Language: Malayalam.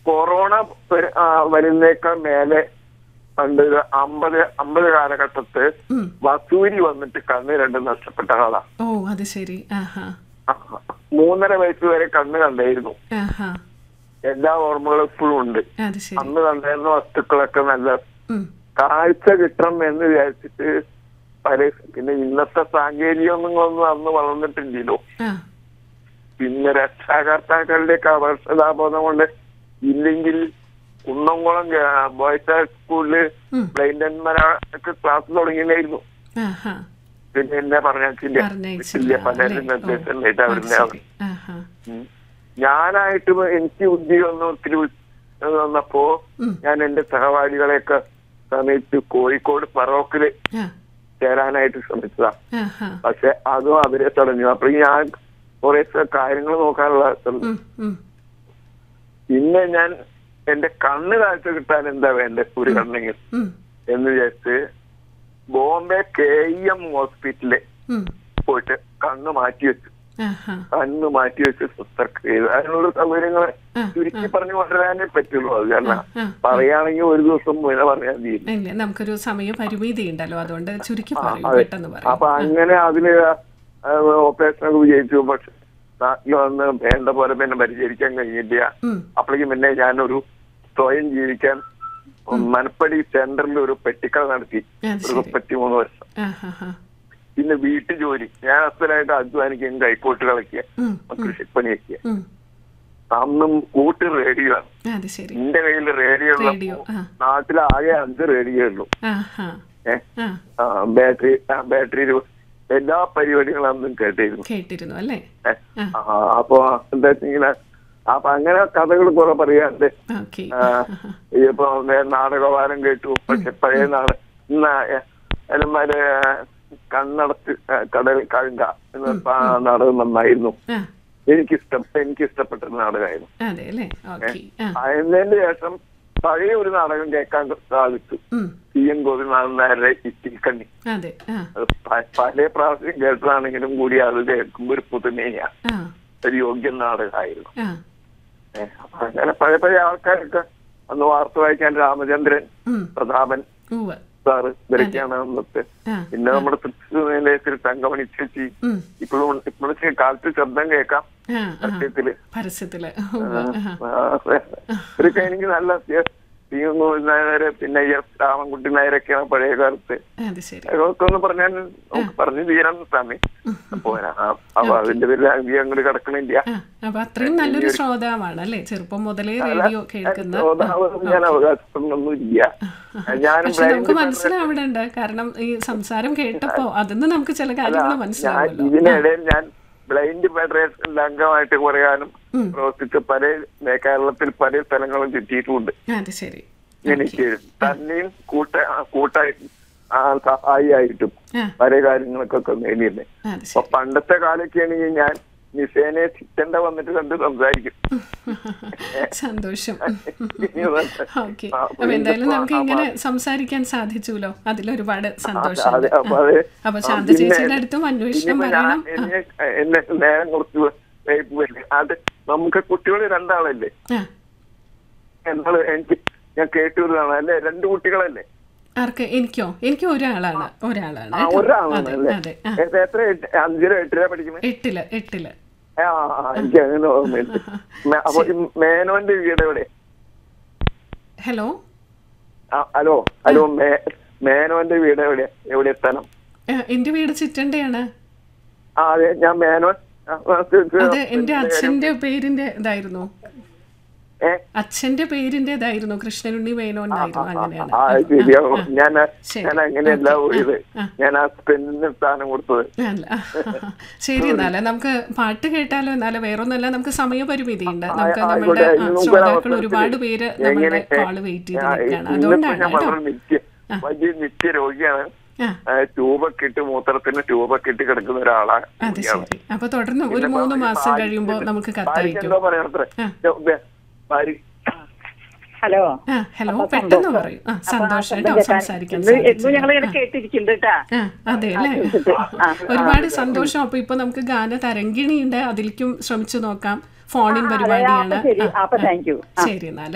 കൊറോണ വര- ആ, വരുന്നേക്കാൾ മേലെ പണ്ട് ഒരു അമ്പത് അമ്പത് കാലഘട്ടത്ത് ഉം. വസൂരി വന്നിട്ട് കണ്ണ് രണ്ടും നഷ്ടപ്പെട്ട ആളാ ഓ അത് ശരി ആഹാ ആ, മൂന്നര വയസ്സ് വരെ കണ്ണ് കണ്ടായിരുന്നു ആഹാ എല്ലാ ഓർമ്മകളും ഇപ്പോഴും ഉണ്ട് അത് ശരി അന്ന് കണ്ടായിരുന്ന വസ്തുക്കളൊക്കെ നല്ല ഉം. കാഴ്ച കിട്ടണം എന്ന് വിചാരിച്ചിട്ട് പല പിന്നെ ഇന്നത്തെ സാങ്കേതികങ്ങളൊന്നും അന്ന് വളർന്നിട്ടില്ലല്ലോ ആ പിന്നെ രക്ഷാകർത്താക്കളുടെയൊക്കെ അവർഷതാബോധം കൊണ്ട് ഇല്ലെങ്കിൽ കുന്നംകുളം ഗ- ബോയ്സ് ഹൈ സ്കൂളില് ഉം. ബ്ലൈൻഡന്മാരൊക്കെ ക്ലാസ് തുടങ്ങിയില്ലായിരുന്നു ആഹാ പിന്നെ എന്നെ പറഞ്ഞില്ല പറഞ്ഞയച്ചില്ല പലരും അല്ലേ? ഓ, നിർദ്ദേശം ഉണ്ടായിട്ട് അത് അവരുടെ ശരി. ആഹാ ഉം. ഞാനായിട്ട് ഇപ്പൊ എനിക്ക് ബുദ്ധി വന്ന് ഒത്തിരി ഉ- വന്നപ്പോ ഉം. ഞാൻ എന്റെ സഹപാഠികളെയൊക്കെ സമയത്ത് കോഴിക്കോട് ഫറോക്കില് ആ ചേരാനായിട്ട് ശ്രമിച്ചതാ ആഹാ പക്ഷെ അതും അവരെ തടഞ്ഞു അപ്പൊ ഞാൻ കുറെ കാര്യങ്ങൾ നോക്കാനുള്ള ശ്രമം. ഉം, ഉം. പിന്നെ ഞാൻ എന്റെ കണ്ണ് കാഴ്ച കിട്ടാൻ എന്താ വേണ്ടേ ഒരു കണ്ണെങ്കിൽ ഉം. എന്ന് വിചാരിച്ച് ബോംബെ കെ ഇ എം ഹോസ്പിറ്റലിൽ ഉം. പോയിട്ട് കണ്ണ് മാറ്റി വെച്ചു ആഹാ കണ്ണ് മാറ്റി വെച്ച് ശസ്ത്രക്രിയ ചെയ്തു അതിനുള്ള സൗകര്യങ്ങൾ ആ, ചുരുക്കി പറഞ്ഞു കൊണ്ടുവരാനേ പറ്റുള്ളൂ അത് കാരണം ആ. പറയുകയാണെങ്കിൽ ഒരു ദിവസം മുന്നേ പറഞ്ഞാൽ മതി ഇല്ല നമുക്കൊരു സമയ പരിമിതി ഉണ്ടല്ലോ അതുകൊണ്ട് ചുരുക്കി ആ, പറയൂ അതെ. പെട്ടെന്ന് പറയൂ അപ്പൊ അങ്ങനെ അതില് ഓപ്പറേഷൻ ഒക്കെ വിജയിച്ചു പക്ഷെ നാട്ടിൽ വന്ന് വേണ്ട പോലെ പിന്നെ പരിചരിക്കാൻ കഴിഞ്ഞില്ല ഉം. അപ്പോഴേക്കും പിന്നെ ഞാനൊരു സ്വയം ജീവിക്കാൻ മനപ്പടി സെന്ററിൽ ഒരു പെട്ടിക്കട നടത്തി അത് ഒരു ശരി മുപ്പത്തിമൂന്ന് വർഷം ആഹാ പിന്നെ വീട്ടു ജോലി ഞാൻ അസ്ഥിരമായിട്ട് അധ്വാനിക്കുകയും കൈക്കോട്ട് കളിക്കുക ഉം. കൃഷിപ്പണിയൊക്കെ ഉം. അന്നും കൂട്ട് റേഡിയോ ആണ് അത് ശരി എന്റെ കയ്യിൽ റേഡിയോ റേഡിയോ ഉള്ളപ്പോ ആ നാട്ടിലാകെ അഞ്ച് റേഡിയോ ഉള്ളൂ ആഹാ ഏഹ് ആ ബാറ്ററി ബാറ്ററി എല്ലാ പരിപാടികളും അന്നും കേട്ടിരുന്നു കേട്ടിരുന്നു അല്ലേ ഏ, ആ, അപ്പൊ എന്താ വെച്ചെങ്കിൽ അപ്പൊ അങ്ങനെ കഥകൾ കുറെ പറയാറുണ്ട് ഓക്കെ ആ, ഇപ്പൊ നേ- നാടകവാരം കേട്ടു പക്ഷെ പഴയ നാട് ഇന്ന് എല്ലാമാര് കണ്ണടച്ച് ആ, കടൽ കഴുക എന്ന പ- നാടകം നന്നായിരുന്നു ആ എനിക്കിഷ്ടം എനിക്കിഷ്ടപ്പെട്ട നാടകമായിരുന്നു അതെ അല്ലേ ഓക്കെ ആ അതിന് ശേഷം പഴയ ഒരു നാടകം കേൾക്കാൻ സാധിച്ചു ഉം. സി എൻ ഗോപിനാഥൻ നായരുടെ ഇത്തിക്കണ്ണി അതെ ആ അത് പ- പല പ്രാവശ്യം കേട്ടതാണെങ്കിലും കൂടി അത് കേൾക്കുമ്പോൾ ഒരു പുതുമയാ ആ ഒരു യോഗ്യ നാടകമായിരുന്നു ആ ഏ, അപ്പൊ അങ്ങനെ പഴയ പഴയ ആൾക്കാരൊക്കെ അന്ന് വാർത്ത വായിക്കാൻ രാമചന്ദ്രൻ ഉം. പ്രതാപൻ ഉവ്വ് സാറ് ഇവരൊക്കെയാണ് അന്നത്തെ ആ പിന്നെ നമ്മുടെ തൃശ്ശൂർ നിലയത്തിൽ തങ്കമണി ചേച്ചി ഉം. ഇപ്പോഴും ഇപ്പോഴത്തെ കാലത്ത് ശബ്ദം കേൾക്കാം ആ ആ സത്യത്തില് പരസ്യത്തില് ഉവ്വ് ആ ആ, ഇവരൊക്കെ എനിക്ക് നല്ല അത്യാവശ്യം പി എം നായര് പിന്നെ എസ് രാമൻകുട്ടി നായരൊക്കെയാണ് പഴയ കാലത്ത് അത് ശരി അതൊക്കെ ഒന്ന് പറഞ്ഞാൽ നമുക്ക് പറഞ്ഞു തീരാൻ സമയം പോരാ ആ, അപ്പൊ അതിന്റെ പേരിൽ അധികം അങ്ങോട്ട് കിടക്കണില്ല ആ അപ്പൊ അത്രയും നല്ലൊരു ശ്രോതാവാണ് അല്ലേ ചെറുപ്പം മുതലേ റേഡിയോ കേൾക്കുന്ന ശ്രോതാവ് ഞാൻ അവകാശപ്പെടുന്നൊന്നും ഇല്ല ഞാനും പക്ഷെ നമുക്ക് blind മനസ്സിലാവിടണ്ട് കാരണം ഈ സംസാരം കേട്ടപ്പോ അതിന്ന് നമുക്ക് ചില കാര്യങ്ങൾ ഞാൻ മനസ്സിലാവുമല്ലോ ഇതിനിടയിൽ ഞാൻ ബ്ലൈൻഡ് ഫെഡറേഷനിൽ അംഗമായിട്ട് കുറയാനും പ്രവർത്തിച്ച് പല മേ- കേരളത്തിൽ പല സ്ഥലങ്ങളും ചുറ്റിയിട്ടുമുണ്ട് അത് ശരി എനിക്ക് തന്നെയും കൂട്ട ആ, കൂട്ടായി ആ, സഹായിയായിട്ടും ആ പല കാര്യങ്ങൾക്കൊക്കെ നേടിയിരുന്നത് അത് അപ്പൊ ശരി പണ്ടത്തെ കാലൊക്കെ ആണെങ്കിൽ ഞാൻ നിസേനെ ചിറ്റണ്ട വന്നിട്ട് കണ്ട് സംസാരിക്കും സന്തോഷം ഇനി വന്ന് ഓക്കെ ആ, അപ്പൊ എന്തായാലും ഇതിപ്പോ നമുക്ക് ആ, ഇങ്ങനെ സംസാരിക്കാൻ സാധിച്ചുല്ലോ അതിലൊരുപാട് അതെ സന്തോഷം അപ്പൊ അത് അപ്പൊ ആ, ശാന്ത പിന്നെ ചേച്ചിയുടെ അടുത്തും അന്വേഷണം ഇനിയിപ്പോ ഞാൻ പറയണം എന്നെ എന്നെ നേരം കുറച്ച് വൈകി പോയി. അത് നമുക്ക് കുട്ടികൾ രണ്ടാളല്ലേ ആ എന്നാള് എനിക്ക് ഞാൻ കേട്ടൂരാണ് അല്ലേ രണ്ട് കുട്ടികളല്ലേ ആർക്ക് എനിക്കോ എനിക്ക് ഒരാളാണ് ഒരാളാണ് ആ കേട്ടോ. ഒരാളാണ് അതെ അല്ലേ അതെ ആ എത്ര- എത്ര എട്ട്- അഞ്ചിലോ എട്ടിലോ പഠിക്കുന്നത് എട്ടില് എട്ടില് ആ ആ, എനിക്ക് അങ്ങനെ ഓർമ്മയുണ്ട് മേ- അപ്പൊ ഈ മേനോന്റെ വീട് എവിടെ ഹലോ ആ, ഹലോ ഹലോ മേ മേനോന്റെ വീട് എവിടെ എവിടെ സ്ഥലം ആ, എന്റെ വീട് ചിറ്റണ്ടയാണ് ആ അതെ ഞാൻ മേനോൻ ആ, ആ, തി- തി- അത് എന്റെ അച്ഛന്റെ പേരിന്റെ ഇതായിരുന്നു ഏ അച്ഛന്റെ പേരിന്റേതായിരുന്നു കൃഷ്ണനുണ്ണി വേണോന്നായിരുന്നു അങ്ങനെയാണ് ആ ശരിയാ ഞാൻ ശരി. ഞാൻ അങ്ങനെയല്ല പോയത് ആ. ഞാൻ ആ സ്പെന്നിന് സ്ഥാനം കൊടുത്തത് അല്ല ശരി എന്നാല് നമുക്ക് പാട്ട് കേട്ടാലോ എന്നാല് വേറൊന്നല്ല നമുക്ക് സമയപരിമിതി ഉണ്ട് നമുക്ക് ആയിക്കോട്ടെ. നമ്മുടെ ആ, ഇതിന് മുമ്പ് ശ്രോതാക്കൾ അവസരത്തില് ഒരുപാട് പേര് നമ്മുടെ എങ്ങനെ കോള് വെയിറ്റ് ചെയ്ത് ആ, നിൽക്കുകയാണ് ഇന്നിപ്പോ അതുകൊണ്ടാണ് ഞാൻ കേട്ടോ വളരെ നിത്യ വലിയ നിത്യ രോഗിയാണ് ആ ആ, ട്യൂബൊക്കെ ഇട്ട് മൂത്രത്തിന് ട്യൂബൊക്കെ ഇട്ട് കിടക്കുന്ന ഒരാളാണ് അത് ശരി അപ്പൊ തുടർന്ന് ഒരു മൂന്ന് മാസം കഴിയുമ്പോ നമുക്ക് കത്തയക്കും എന്തോ പറയാത്ര ഹലോ ആ ഹലോ പെട്ടെന്ന് പറയൂ ആ സന്തോഷം കേട്ടോ സംസാരിക്കാൻ സാധിച്ചത്. ഞങ്ങൾ ഇങ്ങനെ കേട്ടിരിക്കുന്നുണ്ട് കേട്ടാ ആ അതെ അല്ലേ ആ. ഒരുപാട് സന്തോഷം അപ്പൊ ഇപ്പൊ നമുക്ക് ഗാന തരംഗിണി ഉണ്ട് അതിലേക്കും ശ്രമിച്ചു നോക്കാം ഫോണിൻ പരിപാടിയാണ് ശരി അപ്പൊ താങ്ക് യു ശരി എന്നാല്